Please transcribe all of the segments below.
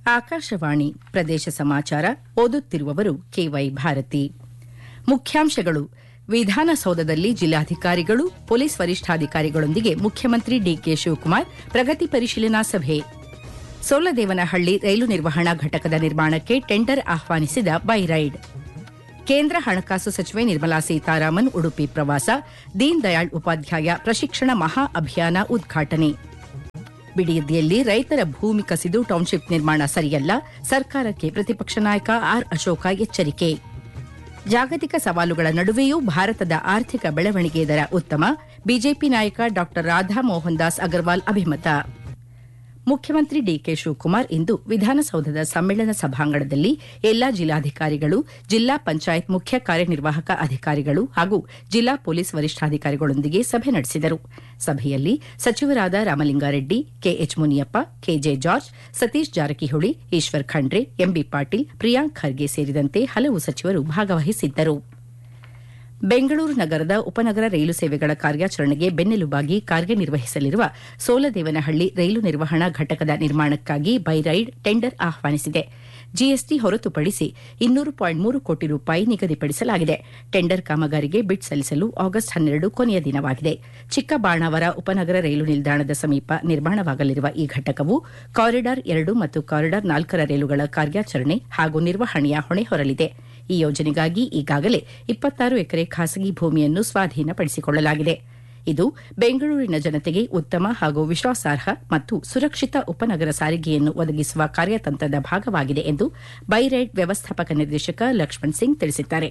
ಆಕಾಶವಾಣಿ ಪ್ರದೇಶ ಸಮಾಚಾರ ಓದುತ್ತಿರುವವರು ಕೆವೈ ಭಾರತಿ ಮುಖ್ಯಾಂಶಗಳು ವಿಧಾನಸೌಧದಲ್ಲಿ ಜಿಲ್ಲಾಧಿಕಾರಿಗಳು ಪೊಲೀಸ್ ವರಿಷ್ಠಾಧಿಕಾರಿಗಳೊಂದಿಗೆ ಮುಖ್ಯಮಂತ್ರಿ ಡಿಕೆ ಶಿವಕುಮಾರ್ ಪ್ರಗತಿ ಪರಿಶೀಲನಾ ಸಭೆ ಸೋಲದೇವನಹಳ್ಳಿ ರೈಲು ನಿರ್ವಹಣಾ ಘಟಕದ ನಿರ್ಮಾಣಕ್ಕೆ ಟೆಂಡರ್ ಆಹ್ವಾನಿಸಿದ ಬೈರೈಡ್ ಕೇಂದ್ರ ಹಣಕಾಸು ಸಚಿವೆ ನಿರ್ಮಲಾ ಸೀತಾರಾಮನ್ ಉಡುಪಿ ಪ್ರವಾಸ ದೀನ್ ದಯಾಳ್ ಉಪಾಧ್ಯಾಯ ಪ್ರಶಿಕ್ಷಣ ಮಹಾ ಅಭಿಯಾನ ಉದ್ಘಾಟನೆ ಬಿಡಿಯದಿಯಲ್ಲಿ ರೈತರ ಭೂಮಿ ಕಸಿದು ಟೌನ್ಶಿಪ್ ನಿರ್ಮಾಣ ಸರಿಯಲ್ಲ ಸರ್ಕಾರಕ್ಕೆ ಪ್ರತಿಪಕ್ಷ ನಾಯಕ ಆರ್ ಅಶೋಕ ಎಚ್ಚರಿಕೆ ಜಾಗತಿಕ ಸವಾಲುಗಳ ನಡುವೆಯೂ ಭಾರತದ ಆರ್ಥಿಕ ಬೆಳವಣಿಗೆ ದರ ಉತ್ತಮ ಬಿಜೆಪಿ ನಾಯಕ ಡಾ ರಾಧಾ ಮೋಹನ್ ದಾಸ್ ಅಗರ್ವಾಲ್ ಅಭಿಮತ ಮುಖ್ಯಮಂತ್ರಿ ಡಿಕೆ ಶಿವಕುಮಾರ್ ಇಂದು ವಿಧಾನಸೌಧದ ಸಮ್ಮೇಳನ ಸಭಾಂಗಣದಲ್ಲಿ ಎಲ್ಲಾ ಜಿಲ್ಲಾಧಿಕಾರಿಗಳು ಜಿಲ್ಲಾ ಪಂಚಾಯತ್ ಮುಖ್ಯ ಕಾರ್ಯನಿರ್ವಾಹಕ ಅಧಿಕಾರಿಗಳು ಹಾಗೂ ಜಿಲ್ಲಾ ಪೊಲೀಸ್ ವರಿಷ್ಠಾಧಿಕಾರಿಗಳೊಂದಿಗೆ ಸಭೆ ನಡೆಸಿದರು ಸಭೆಯಲ್ಲಿ ಸಚಿವರಾದ Ramalinga Reddy K H Muniyappa K J George Satish Jarkiholi Eshwar Khandre M B Patil Priyank Kharge ಸೇರಿದಂತೆ ಹಲವು ಸಚಿವರು ಭಾಗವಹಿಸಿದ್ದರು ಬೆಂಗಳೂರು ನಗರದ ಉಪನಗರ ರೈಲು ಸೇವೆಗಳ ಕಾರ್ಯಾಚರಣೆಗೆ ಬೆನ್ನೆಲುಬಾಗಿ ಕಾರ್ಯನಿರ್ವಹಿಸಲಿರುವ ಸೋಲದೇವನಹಳ್ಳಿ ರೈಲು ನಿರ್ವಹಣಾ ಘಟಕದ ನಿರ್ಮಾಣಕ್ಕಾಗಿ ಬೈರೈಡ್ ಟೆಂಡರ್ ಆಹ್ವಾನಿಸಿದೆ ಜಿಎಸ್ಟಿ ಹೊರತುಪಡಿಸಿ ಇನ್ನೂರು ಪಾಯಿಂಟ್ ಮೂರು ಕೋಟಿ ರೂಪಾಯಿ ನಿಗದಿಪಡಿಸಲಾಗಿದೆ ಟೆಂಡರ್ ಕಾಮಗಾರಿಗೆ ಬಿಡ್ ಸಲ್ಲಿಸಲು ಆಗಸ್ಟ್ ಹನ್ನೆರಡು ಕೊನೆಯ ದಿನವಾಗಿದೆ ಚಿಕ್ಕಬಾಣಾವರ ಉಪನಗರ ರೈಲು ನಿಲ್ದಾಣದ ಸಮೀಪ ನಿರ್ಮಾಣವಾಗಲಿರುವ ಈ ಘಟಕವು ಕಾರಿಡಾರ್ ಎರಡು ಮತ್ತು ಕಾರಿಡಾರ್ ನಾಲ್ಕರ ರೈಲುಗಳ ಕಾರ್ಯಾಚರಣೆ ಹಾಗೂ ನಿರ್ವಹಣೆಯ ಹೊಣೆ ಹೊರಲಿದೆ ಈ ಯೋಜನೆಗಾಗಿ ಈಗಾಗಲೇ ಇಪ್ಪತ್ತಾರು ಎಕರೆ ಖಾಸಗಿ ಭೂಮಿಯನ್ನು ಸ್ವಾಧೀನಪಡಿಸಿಕೊಳ್ಳಲಾಗಿದೆ ಇದು ಬೆಂಗಳೂರಿನ ಜನತೆಗೆ ಉತ್ತಮ ಹಾಗೂ ವಿಶ್ವಾಸಾರ್ಹ ಮತ್ತು ಸುರಕ್ಷಿತ ಉಪನಗರ ಸಾರಿಗೆಯನ್ನು ಒದಗಿಸುವ ಕಾರ್ಯತಂತ್ರದ ಭಾಗವಾಗಿದೆ ಎಂದು ಬೈರೈಡ್ ವ್ಯವಸ್ಥಾಪಕ ನಿರ್ದೇಶಕ ಲಕ್ಷ್ಮಣ್ ಸಿಂಗ್ ತಿಳಿಸಿದ್ದಾರೆ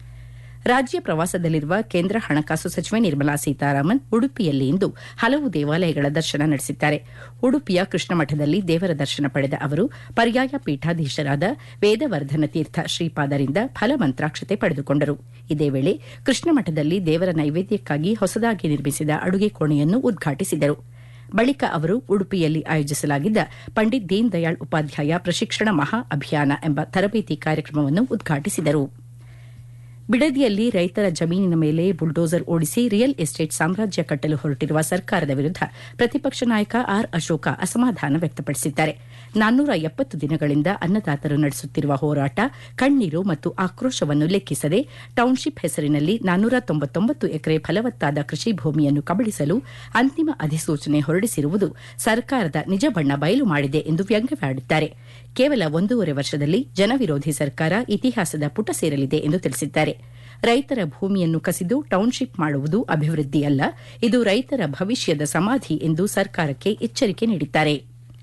ರಾಜ್ಯ ಪ್ರವಾಸದಲ್ಲಿರುವ ಕೇಂದ್ರ ಹಣಕಾಸು ಸಚಿವೆ ನಿರ್ಮಲಾ ಸೀತಾರಾಮನ್ ಉಡುಪಿಯಲ್ಲಿ ಇಂದು ಹಲವು ದೇವಾಲಯಗಳ ದರ್ಶನ ನಡೆಸಿದ್ದಾರೆ ಉಡುಪಿಯ ಕೃಷ್ಣ ಮಠದಲ್ಲಿ ದೇವರ ದರ್ಶನ ಪಡೆದ ಅವರು ಪರ್ಯಾಯ ಪೀಠಾಧೀಶರಾದ ವೇದವರ್ಧನ ತೀರ್ಥ ಶ್ರೀಪಾದರಿಂದ ಫಲಮಂತ್ರಾಕ್ಷತೆ ಪಡೆದುಕೊಂಡರು ಇದೇ ವೇಳೆ ಕೃಷ್ಣ ಮಠದಲ್ಲಿ ದೇವರ ನೈವೇದ್ಯಕ್ಕಾಗಿ ಹೊಸದಾಗಿ ನಿರ್ಮಿಸಿದ ಅಡುಗೆ ಕೋಣೆಯನ್ನು ಉದ್ಘಾಟಿಸಿದರು ಬಳಿಕ ಅವರು ಉಡುಪಿಯಲ್ಲಿ ಆಯೋಜಿಸಲಾಗಿದ್ದ ಪಂಡಿತ್ ದೀನ್ ದಯಾಳ್ ಉಪಾಧ್ಯಾಯ ಪ್ರಶಿಕ್ಷಣ ಮಹಾ ಅಭಿಯಾನ ಎಂಬ ತರಬೇತಿ ಕಾರ್ಯಕ್ರಮವನ್ನು ಉದ್ಘಾಟಿಸಿದರು ಬಿಡದಿಯಲ್ಲಿ ರೈತರ ಜಮೀನಿನ ಮೇಲೆ ಬುಲ್ಡೋಸರ್ ಓಡಿಸಿ ರಿಯಲ್ ಎಸ್ಟೇಟ್ ಸಾಮ್ರಾಜ್ಯ ಕಟ್ಟಲು ಹೊರಟಿರುವ ಸರ್ಕಾರದ ವಿರುದ್ದ ಪ್ರತಿಪಕ್ಷ ನಾಯಕ ಆರ್ ಅಶೋಕ ಅಸಮಾಧಾನ ವ್ಯಕ್ತಪಡಿಸಿದ್ದಾರೆ ನಾನ್ನೂರ ಎಪ್ಪತ್ತು ದಿನಗಳಿಂದ ಅನ್ನದಾತರು ನಡೆಸುತ್ತಿರುವ ಹೋರಾಟ ಕಣ್ಣೀರು ಮತ್ತು ಆಕ್ರೋಶವನ್ನು ಲೆಕ್ಕಿಸದೆ ಟೌನ್ಶಿಪ್ ಹೆಸರಿನಲ್ಲಿ ನಾನ್ನೂರ ತೊಂಬತ್ತೊಂಬತ್ತು ಎಕರೆ ಫಲವತ್ತಾದ ಕೃಷಿ ಭೂಮಿಯನ್ನು ಕಬಳಿಸಲು ಅಂತಿಮ ಅಧಿಸೂಚನೆ ಹೊರಡಿಸಿರುವುದು ಸರ್ಕಾರದ ನಿಜ ಬಣ್ಣ ಬಯಲು ಮಾಡಿದೆ ಎಂದು ವ್ಯಂಗ್ಯವಾಡಿದ್ದಾರೆ ಕೇವಲ ಒಂದೂವರೆ ವರ್ಷದಲ್ಲಿ ಜನವಿರೋಧಿ ಸರ್ಕಾರ ಇತಿಹಾಸದ ಪುಟ ಸೇರಲಿದೆ ಎಂದು ತಿಳಿಸಿದ್ದಾರೆ ರೈತರ ಭೂಮಿಯನ್ನು ಕಸಿದು ಟೌನ್ಶಿಪ್ ಮಾಡುವುದು ಅಭಿವೃದ್ಧಿಯಲ್ಲ ಇದು ರೈತರ ಭವಿಷ್ಯದ ಸಮಾಧಿ ಎಂದು ಸರ್ಕಾರಕ್ಕೆ ಎಚ್ಚರಿಕೆ ನೀಡಿದ್ದಾರೆ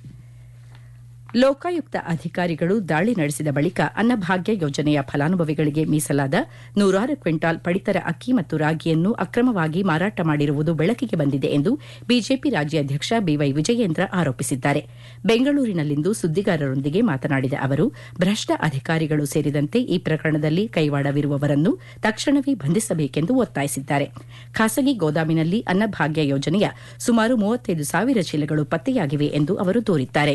ಲೋಕಾಯುಕ್ತ ಅಧಿಕಾರಿಗಳು ದಾಳಿ ನಡೆಸಿದ ಬಳಿಕ ಅನ್ನಭಾಗ್ಯ ಯೋಜನೆಯ ಫಲಾನುಭವಿಗಳಿಗೆ ಮೀಸಲಾದ ನೂರಾರು ಕ್ವಿಂಟಾಲ್ ಪಡಿತರ ಅಕ್ಕಿ ಮತ್ತು ರಾಗಿಯನ್ನು ಅಕ್ರಮವಾಗಿ ಮಾರಾಟ ಮಾಡಿರುವುದು ಬೆಳಕಿಗೆ ಬಂದಿದೆ ಎಂದು ಬಿಜೆಪಿ ರಾಜ್ಯಾಧ್ಯಕ್ಷ ಬಿವೈ ವಿಜಯೇಂದ್ರ ಆರೋಪಿಸಿದ್ದಾರೆ ಬೆಂಗಳೂರಿನಲ್ಲಿಂದು ಸುದ್ದಿಗಾರರೊಂದಿಗೆ ಮಾತನಾಡಿದ ಅವರು ಭ್ರಷ್ಟ ಅಧಿಕಾರಿಗಳು ಸೇರಿದಂತೆ ಈ ಪ್ರಕರಣದಲ್ಲಿ ಕೈವಾಡವಿರುವವರನ್ನು ತಕ್ಷಣವೇ ಬಂಧಿಸಬೇಕೆಂದು ಒತ್ತಾಯಿಸಿದ್ದಾರೆ ಖಾಸಗಿ ಗೋದಾಮಿನಲ್ಲಿ ಅನ್ನಭಾಗ್ಯ ಯೋಜನೆಯ ಸುಮಾರು ಮೂವತ್ತೈದು ಸಾವಿರ ಚೀಲಗಳು ಪತ್ತೆಯಾಗಿವೆ ಎಂದು ಅವರು ದೂರಿದ್ದಾರೆ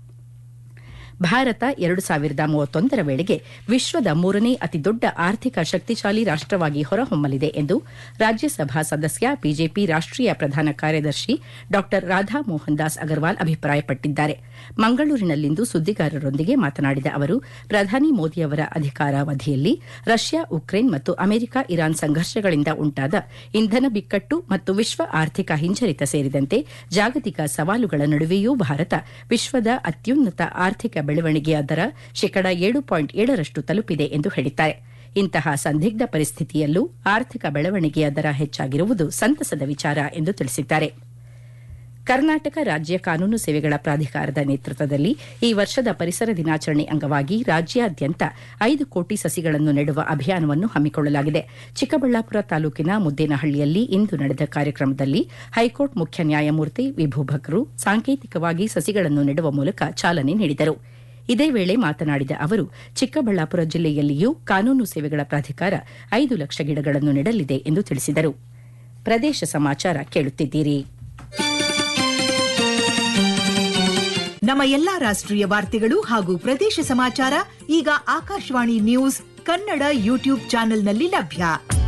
ಭಾರತ ಎರಡು ಸಾವಿರದ ಮೂವತ್ತೊಂದರ ವೇಳೆಗೆ ವಿಶ್ವದ ಮೂರನೇ ಅತಿದೊಡ್ಡ ಆರ್ಥಿಕ ಶಕ್ತಿಶಾಲಿ ರಾಷ್ಟವಾಗಿ ಹೊರಹೊಮ್ಮಲಿದೆ ಎಂದು ರಾಜ್ಯಸಭಾ ಸದಸ್ಯ ಬಿಜೆಪಿ ರಾಷ್ಟೀಯ ಪ್ರಧಾನ ಕಾರ್ಯದರ್ಶಿ ಡಾ ರಾಧಾ ಮೋಹನ್ ದಾಸ್ ಅಗರ್ವಾಲ್ ಅಭಿಪ್ರಾಯಪಟ್ಟಿದ್ದಾರೆ ಮಂಗಳೂರಿನಲ್ಲಿಂದು ಸುದ್ದಿಗಾರರೊಂದಿಗೆ ಮಾತನಾಡಿದ ಅವರು ಪ್ರಧಾನಿ ಮೋದಿಯವರ ಅಧಿಕಾರಾವಧಿಯಲ್ಲಿ ರಷ್ಯಾ ಉಕ್ರೇನ್ ಮತ್ತು ಅಮೆರಿಕ ಇರಾನ್ ಸಂಘರ್ಷಗಳಿಂದ ಉಂಟಾದ ಇಂಧನ ಬಿಕ್ಕಟ್ಟು ಮತ್ತು ವಿಶ್ವ ಆರ್ಥಿಕ ಹಿಂಜರಿತ ಸೇರಿದಂತೆ ಜಾಗತಿಕ ಸವಾಲುಗಳ ನಡುವೆಯೂ ಭಾರತ ವಿಶ್ವದ ಅತ್ಯುನ್ನತ ಆರ್ಥಿಕ ಬೆಳವಣಿಗೆಯ ದರ ಶೇಕಡ ಏಳು ಪಾಯಿಂಟ್ ಏಳರಷ್ಟು ತಲುಪಿದೆ ಎಂದು ಹೇಳಿದ್ದಾರೆ ಇಂತಹ ಸಂದಿಗ್ಧ ಪರಿಸ್ಥಿತಿಯಲ್ಲೂ ಆರ್ಥಿಕ ಬೆಳವಣಿಗೆಯ ದರ ಹೆಚ್ಚಾಗಿರುವುದು ಸಂತಸದ ವಿಚಾರ ಎಂದು ತಿಳಿಸಿದ್ದಾರೆ ಕರ್ನಾಟಕ ರಾಜ್ಯ ಕಾನೂನು ಸೇವೆಗಳ ಪ್ರಾಧಿಕಾರದ ನೇತೃತ್ವದಲ್ಲಿ ಈ ವರ್ಷದ ಪರಿಸರ ದಿನಾಚರಣೆ ಅಂಗವಾಗಿ ರಾಜ್ಯಾದ್ಯಂತ ಐದು ಕೋಟಿ ಸಸಿಗಳನ್ನು ನೆಡುವ ಅಭಿಯಾನವನ್ನು ಹಮ್ಮಿಕೊಳ್ಳಲಾಗಿದೆ ಚಿಕ್ಕಬಳ್ಳಾಪುರ ತಾಲೂಕಿನ ಮುದ್ದೇನಹಳ್ಳಿಯಲ್ಲಿ ಇಂದು ನಡೆದ ಕಾರ್ಯಕ್ರಮದಲ್ಲಿ ಹೈಕೋರ್ಟ್ ಮುಖ್ಯ ನ್ಯಾಯಮೂರ್ತಿ ವಿಭೂಭಕ್ರು ಸಾಂಕೇತಿಕವಾಗಿ ಸಸಿಗಳನ್ನು ನೆಡುವ ಮೂಲಕ ಚಾಲನೆ ನೀಡಿದರು ಇದೇ ವೇಳೆ ಮಾತನಾಡಿದ ಅವರು ಚಿಕ್ಕಬಳ್ಳಾಪುರ ಜಿಲ್ಲೆಯಲ್ಲಿಯೂ ಕಾನೂನು ಸೇವೆಗಳ ಪ್ರಾಧಿಕಾರ ಐದು ಲಕ್ಷ ಗಿಡಗಳನ್ನು ನೆಡಲಿದೆ ಎಂದು ತಿಳಿಸಿದರು ಪ್ರದೇಶ ಸಮಾಚಾರ ಕೇಳುತ್ತಿದ್ದೀರಿ ನಮ್ಮ ಎಲ್ಲಾ ರಾಷ್ಟ್ರೀಯ ವಾರ್ತೆಗಳು ಹಾಗೂ ಪ್ರದೇಶ ಸಮಾಚಾರ ಈಗ ಆಕಾಶವಾಣಿ ನ್ಯೂಸ್ ಕನ್ನಡ ಯೂಟ್ಯೂಬ್ ಚಾನೆಲ್ನಲ್ಲಿ ಲಭ್ಯ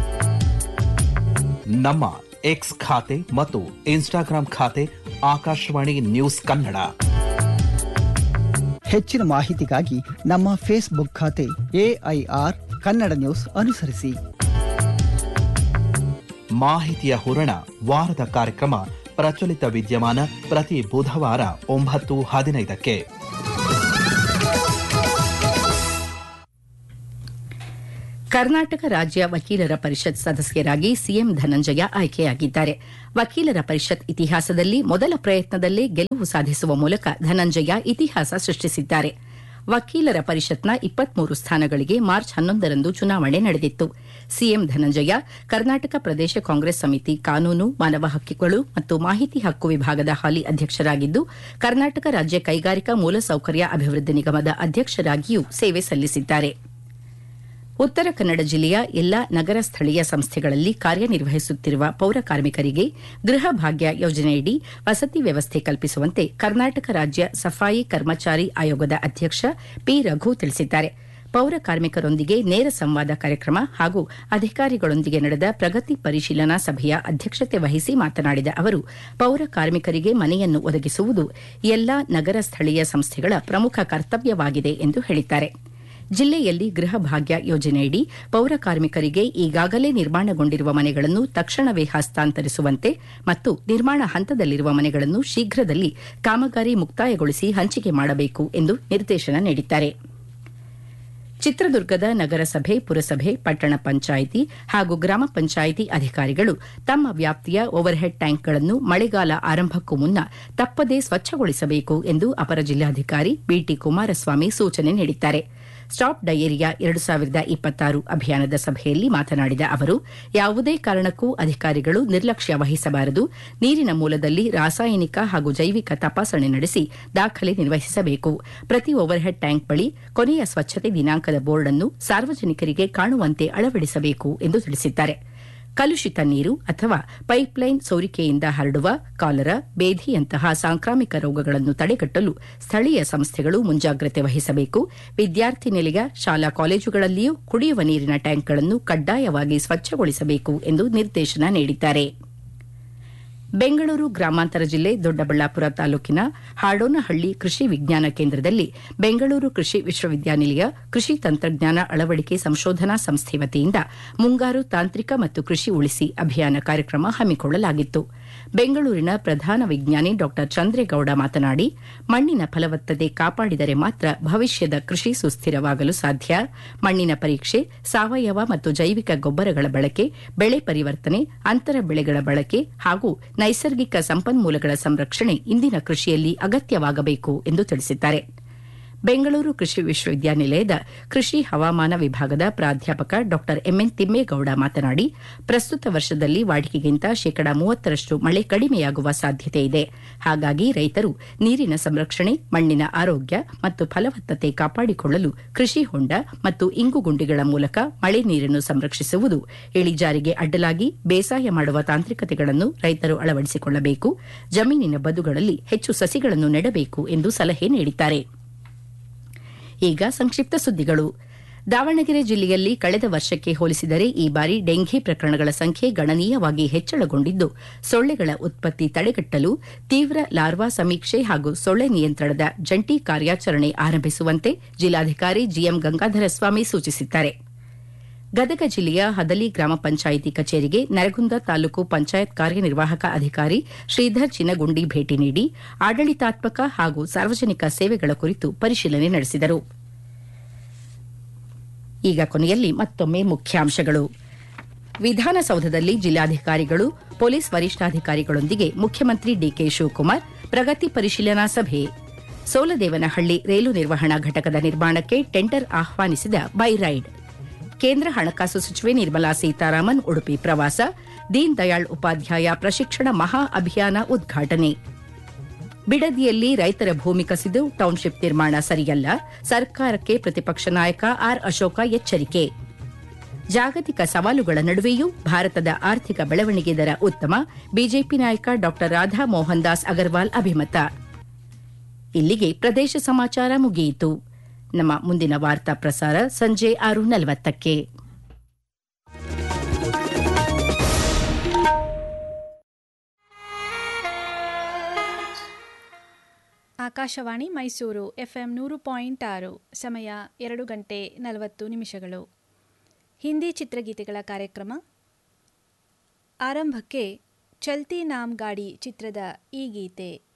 ನಮ್ಮ ಎಕ್ಸ್ ಖಾತೆ ಮತ್ತು ಇನ್ಸ್ಟಾಗ್ರಾಂ ಖಾತೆ ಆಕಾಶವಾಣಿ ನ್ಯೂಸ್ ಕನ್ನಡ ಹೆಚ್ಚಿನ ಮಾಹಿತಿಗಾಗಿ ನಮ್ಮ ಫೇಸ್ಬುಕ್ ಖಾತೆ ಎಐಆರ್ ಕನ್ನಡ ನ್ಯೂಸ್ ಅನುಸರಿಸಿ ಮಾಹಿತಿಯ ಹೂರಣ ವಾರದ ಕಾರ್ಯಕ್ರಮ ಪ್ರಚಲಿತ ವಿದ್ಯಮಾನ ಪ್ರತಿ ಬುಧವಾರ ಒಂಬತ್ತು ಹದಿನೈದಕ್ಕೆ ಕರ್ನಾಟಕ ರಾಜ್ಯ ವಕೀಲರ ಪರಿಷತ್ ಸದಸ್ಯರಾಗಿ ಸಿಎಂ ಧನಂಜಯ ಆಯ್ಕೆಯಾಗಿದ್ದಾರೆ ವಕೀಲರ ಪರಿಷತ್ ಇತಿಹಾಸದಲ್ಲಿ ಮೊದಲ ಪ್ರಯತ್ನದಲ್ಲೇ ಗೆಲುವು ಸಾಧಿಸುವ ಮೂಲಕ ಧನಂಜಯ ಇತಿಹಾಸ ಸೃಷ್ಟಿಸಿದ್ದಾರೆ ವಕೀಲರ ಪರಿಷತ್ನ ಇಪ್ಪತ್ಮೂರು ಸ್ಥಾನಗಳಿಗೆ ಮಾರ್ಚ್ ಹನ್ನೊಂದರಂದು ಚುನಾವಣೆ ನಡೆದಿತ್ತು ಸಿಎಂ ಧನಂಜಯ ಕರ್ನಾಟಕ ಪ್ರದೇಶ ಕಾಂಗ್ರೆಸ್ ಸಮಿತಿ ಕಾನೂನು ಮಾನವ ಹಕ್ಕುಗಳು ಮತ್ತು ಮಾಹಿತಿ ಹಕ್ಕು ವಿಭಾಗದ ಹಾಲಿ ಅಧ್ಯಕ್ಷರಾಗಿದ್ದು ಕರ್ನಾಟಕ ರಾಜ್ಯ ಕೈಗಾರಿಕಾ ಮೂಲಸೌಕರ್ಯ ಅಭಿವೃದ್ಧಿ ನಿಗಮದ ಅಧ್ಯಕ್ಷರಾಗಿಯೂ ಸೇವೆ ಸಲ್ಲಿಸಿದ್ದಾರೆ ಉತ್ತರ ಕನ್ನಡ ಜಿಲ್ಲೆಯ ಎಲ್ಲಾ ನಗರ ಸ್ಥಳೀಯ ಸಂಸ್ಥೆಗಳಲ್ಲಿ ಕಾರ್ಯನಿರ್ವಹಿಸುತ್ತಿರುವ ಪೌರ ಕಾರ್ಮಿಕರಿಗೆ ಗೃಹ ಭಾಗ್ಯ ಯೋಜನೆಯಡಿ ವಸತಿ ವ್ಯವಸ್ಥೆ ಕಲ್ಪಿಸುವಂತೆ ಕರ್ನಾಟಕ ರಾಜ್ಯ ಸಫಾಯಿ ಕರ್ಮಚಾರಿ ಆಯೋಗದ ಅಧ್ಯಕ್ಷ ಪಿ ರಘು ತಿಳಿಸಿದ್ದಾರೆ ಪೌರ ಕಾರ್ಮಿಕರೊಂದಿಗೆ ನೇರ ಸಂವಾದ ಕಾರ್ಯಕ್ರಮ ಹಾಗೂ ಅಧಿಕಾರಿಗಳೊಂದಿಗೆ ನಡೆದ ಪ್ರಗತಿ ಪರಿಶೀಲನಾ ಸಭೆಯ ಅಧ್ಯಕ್ಷತೆ ವಹಿಸಿ ಮಾತನಾಡಿದ ಅವರು ಪೌರ ಕಾರ್ಮಿಕರಿಗೆ ಮನೆಯನ್ನು ಒದಗಿಸುವುದು ಎಲ್ಲಾ ನಗರ ಸ್ಥಳೀಯ ಸಂಸ್ಥೆಗಳ ಪ್ರಮುಖ ಕರ್ತವ್ಯವಾಗಿದೆ ಎಂದು ಹೇಳಿದ್ದಾರೆ ಜಿಲ್ಲೆಯಲ್ಲಿ ಗೃಹ ಭಾಗ್ಯ ಯೋಜನೆಯಡಿ ಪೌರ ಕಾರ್ಮಿಕರಿಗೆ ಈಗಾಗಲೇ ನಿರ್ಮಾಣಗೊಂಡಿರುವ ಮನೆಗಳನ್ನು ತಕ್ಷಣವೇ ಹಸ್ತಾಂತರಿಸುವಂತೆ ಮತ್ತು ನಿರ್ಮಾಣ ಹಂತದಲ್ಲಿರುವ ಮನೆಗಳನ್ನು ಶೀಘ್ರದಲ್ಲಿ ಕಾಮಗಾರಿ ಮುಕ್ತಾಯಗೊಳಿಸಿ ಹಂಚಿಕೆ ಮಾಡಬೇಕು ಎಂದು ನಿರ್ದೇಶನ ನೀಡಿದ್ದಾರೆ ಚಿತ್ರದುರ್ಗದ ನಗರಸಭೆ ಪುರಸಭೆ ಪಟ್ಟಣ ಪಂಚಾಯಿತಿ ಹಾಗೂ ಗ್ರಾಮ ಪಂಚಾಯಿತಿ ಅಧಿಕಾರಿಗಳು ತಮ್ಮ ವ್ಯಾಪ್ತಿಯ ಓವರ್ಹೆಡ್ ಟ್ಯಾಂಕ್ಗಳನ್ನು ಮಳೆಗಾಲ ಆರಂಭಕ್ಕೂ ಮುನ್ನ ತಪ್ಪದೇ ಸ್ವಚ್ಛಗೊಳಿಸಬೇಕು ಎಂದು ಅಪರ ಜಿಲ್ಲಾಧಿಕಾರಿ ಬಿಟಿ ಕುಮಾರಸ್ವಾಮಿ ಸೂಚನೆ ನೀಡಿದ್ದಾರೆ ಸ್ಟಾಪ್ ಡಯೇರಿಯಾ ಎರಡು ಸಾವಿರದ ಇಪ್ಪತ್ತಾರು ಅಭಿಯಾನದ ಸಭೆಯಲ್ಲಿ ಮಾತನಾಡಿದ ಅವರು ಯಾವುದೇ ಕಾರಣಕ್ಕೂ ಅಧಿಕಾರಿಗಳು ನಿರ್ಲಕ್ಷ್ಯ ವಹಿಸಬಾರದು ನೀರಿನ ಮೂಲದಲ್ಲಿ ರಾಸಾಯನಿಕ ಹಾಗೂ ಜೈವಿಕ ತಪಾಸಣೆ ನಡೆಸಿ ದಾಖಲೆ ನಿರ್ವಹಿಸಬೇಕು ಪ್ರತಿ ಓವರ್ಹೆಡ್ ಟ್ಯಾಂಕ್ ಬಳಿ ಕೊನೆಯ ಸ್ವಚ್ಛತೆ ದಿನಾಂಕದ ಬೋರ್ಡ್ ಅನ್ನು ಸಾರ್ವಜನಿಕರಿಗೆ ಕಾಣುವಂತೆ ಅಳವಡಿಸಬೇಕು ಎಂದು ತಿಳಿಸಿದ್ದಾರೆ ಕಲುಷಿತ ನೀರು ಅಥವಾ ಪೈಪ್ಲೈನ್ ಸೋರಿಕೆಯಿಂದ ಹರಡುವ ಕಾಲರ ಬೇಧಿಯಂತಹ ಸಾಂಕ್ರಾಮಿಕ ರೋಗಗಳನ್ನು ತಡೆಗಟ್ಟಲು ಸ್ಥಳೀಯ ಸಂಸ್ಥೆಗಳು ಮುಂಜಾಗ್ರತೆ ವಹಿಸಬೇಕು ವಿದ್ಯಾರ್ಥಿ ನಿಲಯ ಶಾಲಾ ಕಾಲೇಜುಗಳಲ್ಲಿಯೂ ಕುಡಿಯುವ ನೀರಿನ ಟ್ಯಾಂಕ್ಗಳನ್ನು ಕಡ್ಡಾಯವಾಗಿ ಸ್ವಚ್ಛಗೊಳಿಸಬೇಕು ಎಂದು ನಿರ್ದೇಶನ ನೀಡಿದ್ದಾರೆ ಬೆಂಗಳೂರು ಗ್ರಾಮಾಂತರ ಜಿಲ್ಲೆ ದೊಡ್ಡಬಳ್ಳಾಪುರ ತಾಲೂಕಿನ ಹಾಡೋನಹಳ್ಳಿ ಕೃಷಿ ವಿಜ್ಞಾನ ಕೇಂದ್ರದಲ್ಲಿ ಬೆಂಗಳೂರು ಕೃಷಿ ವಿಶ್ವವಿದ್ಯಾನಿಲಯ ಕೃಷಿ ತಂತ್ರಜ್ಞಾನ ಅಳವಡಿಕೆ ಸಂಶೋಧನಾ ಸಂಸ್ಥೆ ವತಿಯಿಂದ ಮುಂಗಾರು ತಾಂತ್ರಿಕ ಮತ್ತು ಕೃಷಿ ಉಳಿಸಿ ಅಭಿಯಾನ ಕಾರ್ಯಕ್ರಮ ಹಮ್ಮಿಕೊಳ್ಳಲಾಗಿತ್ತು ಬೆಂಗಳೂರಿನ ಪ್ರಧಾನ ವಿಜ್ಞಾನಿ ಡಾ ಚಂದ್ರೇಗೌಡ ಮಾತನಾಡಿ ಮಣ್ಣಿನ ಫಲವತ್ತತೆ ಕಾಪಾಡಿದರೆ ಮಾತ್ರ ಭವಿಷ್ಯದ ಕೃಷಿ ಸುಸ್ಥಿರವಾಗಲು ಸಾಧ್ಯ ಮಣ್ಣಿನ ಪರೀಕ್ಷೆ ಸಾವಯವ ಮತ್ತು ಜೈವಿಕ ಗೊಬ್ಬರಗಳ ಬಳಕೆ ಬೆಳೆ ಪರಿವರ್ತನೆ ಅಂತರ ಬೆಳೆಗಳ ಬಳಕೆ ಹಾಗೂ ನೈಸರ್ಗಿಕ ಸಂಪನ್ಮೂಲಗಳ ಸಂರಕ್ಷಣೆ ಇಂದಿನ ಕೃಷಿಯಲ್ಲಿ ಅಗತ್ಯವಾಗಬೇಕು ಎಂದು ತಿಳಿಸಿದ್ದಾರೆ ಬೆಂಗಳೂರು ಕೃಷಿ ವಿಶ್ವವಿದ್ಯಾನಿಲಯದ ಕೃಷಿ ಹವಾಮಾನ ವಿಭಾಗದ ಪ್ರಾಧ್ಯಾಪಕ ಡಾ ಎಂಎನ್ ತಿಮ್ಮೇಗೌಡ ಮಾತನಾಡಿ ಪ್ರಸ್ತುತ ವರ್ಷದಲ್ಲಿ ವಾಡಿಕೆಗಿಂತ ಶೇಕಡ ಮೂವತ್ತರಷ್ಟು ಮಳೆ ಕಡಿಮೆಯಾಗುವ ಸಾಧ್ಯತೆ ಇದೆ ಹಾಗಾಗಿ ರೈತರು ನೀರಿನ ಸಂರಕ್ಷಣೆ ಮಣ್ಣಿನ ಆರೋಗ್ಯ ಮತ್ತು ಫಲವತ್ತತೆ ಕಾಪಾಡಿಕೊಳ್ಳಲು ಕೃಷಿ ಹೊಂಡ ಮತ್ತು ಇಂಗುಗುಂಡಿಗಳ ಮೂಲಕ ಮಳೆ ನೀರನ್ನು ಸಂರಕ್ಷಿಸುವುದು ಇಳಿಜಾರಿಗೆ ಅಡ್ಡಲಾಗಿ ಬೇಸಾಯ ಮಾಡುವ ತಾಂತ್ರಿಕತೆಗಳನ್ನು ರೈತರು ಅಳವಡಿಸಿಕೊಳ್ಳಬೇಕು ಜಮೀನಿನ ಬದುಗಳಲ್ಲಿ ಹೆಚ್ಚು ಸಸಿಗಳನ್ನು ನೆಡಬೇಕು ಎಂದು ಸಲಹೆ ನೀಡಿದ್ದಾರೆ ಈಗ ಸಂಕ್ಷಿಪ್ತ ಸುದ್ದಿಗಳು ದಾವಣಗೆರೆ ಜಿಲ್ಲೆಯಲ್ಲಿ ಕಳೆದ ವರ್ಷಕ್ಕೆ ಹೋಲಿಸಿದರೆ ಈ ಬಾರಿ ಡೆಂಘಿ ಪ್ರಕರಣಗಳ ಸಂಖ್ಯೆ ಗಣನೀಯವಾಗಿ ಹೆಚ್ಚಳಗೊಂಡಿದ್ದು ಸೊಳ್ಳೆಗಳ ಉತ್ಪತ್ತಿ ತಡೆಗಟ್ಟಲು ತೀವ್ರ ಲಾರ್ವಾ ಸಮೀಕ್ಷೆ ಹಾಗೂ ಸೊಳ್ಳೆ ನಿಯಂತ್ರಣದ ಜಂಟಿ ಕಾರ್ಯಾಚರಣೆ ಆರಂಭಿಸುವಂತೆ ಜಿಲ್ಲಾಧಿಕಾರಿ ಜಿಎಂ ಗಂಗಾಧರ ಸ್ವಾಮಿ ಸೂಚಿಸಿದ್ದಾರೆ ಗದಗ ಜಿಲ್ಲೆಯ ಹದಲಿ ಗ್ರಾಮ ಪಂಚಾಯಿತಿ ಕಚೇರಿಗೆ ನರಗುಂದ ತಾಲೂಕು ಪಂಚಾಯತ್ ಕಾರ್ಯನಿರ್ವಾಹಕ ಅಧಿಕಾರಿ ಶ್ರೀಧರ್ ಚಿನಗುಂಡಿ ಭೇಟಿ ನೀಡಿ ಆಡಳಿತಾತ್ಮಕ ಹಾಗೂ ಸಾರ್ವಜನಿಕ ಸೇವೆಗಳ ಕುರಿತು ಪರಿಶೀಲನೆ ನಡೆಸಿದರು ಈಗ ಕೊನೆಯಲ್ಲಿ ಮತ್ತೊಮ್ಮೆ ಮುಖ್ಯಾಂಶಗಳು ವಿಧಾನಸೌಧದಲ್ಲಿ ಜಿಲ್ಲಾಧಿಕಾರಿಗಳು ಪೊಲೀಸ್ ವರಿಷ್ಠಾಧಿಕಾರಿಗಳೊಂದಿಗೆ ಮುಖ್ಯಮಂತ್ರಿ ಡಿಕೆ ಶಿವಕುಮಾರ್ ಪ್ರಗತಿ ಪರಿಶೀಲನಾ ಸಭೆ ಸೋಲದೇವನಹಳ್ಳಿ ರೈಲು ನಿರ್ವಹಣಾ ಘಟಕದ ನಿರ್ಮಾಣಕ್ಕೆ ಟೆಂಡರ್ ಆಹ್ವಾನಿಸಿದ ಬೈರೈಡ್ ಕೇಂದ್ರ ಹಣಕಾಸು ಸಚಿವೆ ನಿರ್ಮಲಾ ಸೀತಾರಾಮನ್ ಉಡುಪಿ ಪ್ರವಾಸ ದೀನ್ ದಯಾಳ್ ಉಪಾಧ್ಯಾಯ ಪ್ರಶಿಕ್ಷಣ ಮಹಾ ಅಭಿಯಾನ ಉದ್ಘಾಟನೆ ಬಿಡದಿಯಲ್ಲಿ ರೈತರ ಭೂಮಿ ಕಸಿದು ಟೌನ್ಶಿಪ್ ನಿರ್ಮಾಣ ಸರಿಯಲ್ಲ ಸರ್ಕಾರಕ್ಕೆ ಪ್ರತಿಪಕ್ಷ ನಾಯಕ ಆರ್ ಅಶೋಕ ಎಚ್ಚರಿಕೆ ಜಾಗತಿಕ ಸವಾಲುಗಳ ನಡುವೆಯೂ ಭಾರತದ ಆರ್ಥಿಕ ಬೆಳವಣಿಗೆ ದರ ಉತ್ತಮ ಬಿಜೆಪಿ ನಾಯಕ ಡಾ ರಾಧಾ ಮೋಹನ್ ದಾಸ್ ಅಗರ್ವಾಲ್ ಅಭಿಮತ ಇಲ್ಲಿಗೆ ಪ್ರದೇಶ ಸಮಾಚಾರ ಮುಗಿಯಿತು ನಮ್ಮ ಮುಂದಿನ ವಾರ್ತಾ ಪ್ರಸಾರ ಸಂಜೆ ಆರು ನಲವತ್ತಕ್ಕೆ ಆಕಾಶವಾಣಿ ಮೈಸೂರು ಎಫ್ಎಂ ನೂರು ಪಾಯಿಂಟ್ ಆರು ಸಮಯ ಎರಡು ಗಂಟೆ ನಲವತ್ತು ನಿಮಿಷಗಳು ಹಿಂದಿ ಚಿತ್ರಗೀತೆಗಳ ಕಾರ್ಯಕ್ರಮ ಆರಂಭಕ್ಕೆ ಚಲ್ತಿ ನಾಮ್ ಗಾಡಿ ಚಿತ್ರದ ಈ ಗೀತೆ